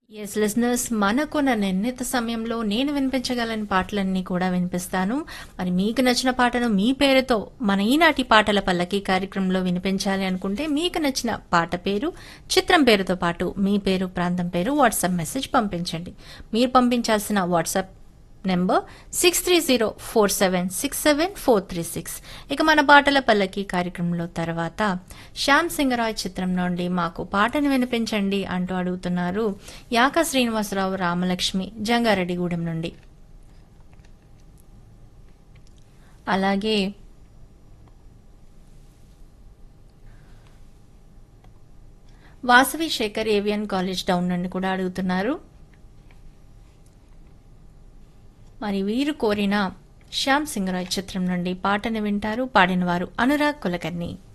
yes listeners మనకున్న నిర్ణీత సమయంలో నేను వినిపించగలని పాటలన్నీ కూడా వినిపిస్తాను మరి మీకు నచ్చిన పాటను మీ పేరుతో మన ఈనాటి పాటల పల్లకి కార్యక్రమంలో వినిపించాలి అనుకుంటే మీకు నచ్చిన పాట పేరు చిత్రం పేరుతో పాటు మీ పేరు ప్రాంతం పేరు వాట్సాప్ మెసేజ్ పంపించండి మీరు పంపించాల్సిన WhatsApp number six three zero four seven six seven four three six ఇక మన పాటల పల్లకి కార్యక్రమంలో తర్వాత శ్యామ్ సింగరాయ్ చిత్రం నుండి మాకు పాటను వినిపించండి అంటూ అడుగుతున్నారు యాక శ్రీనివాసరావు రామలక్ష్మి జంగారెడ్డిగూడెం నుండి అలాగే వాసవి శేఖర్ ఏవియన్ కాలేజ్ డౌన్ నుండి కూడా అడుగుతున్నారు మరి వీరు కోరిన శ్యామ్ సింగరాయ్ చిత్రం నుండి పాటను వింటారు పాడినవారు అనురాగ్ కులకర్ణి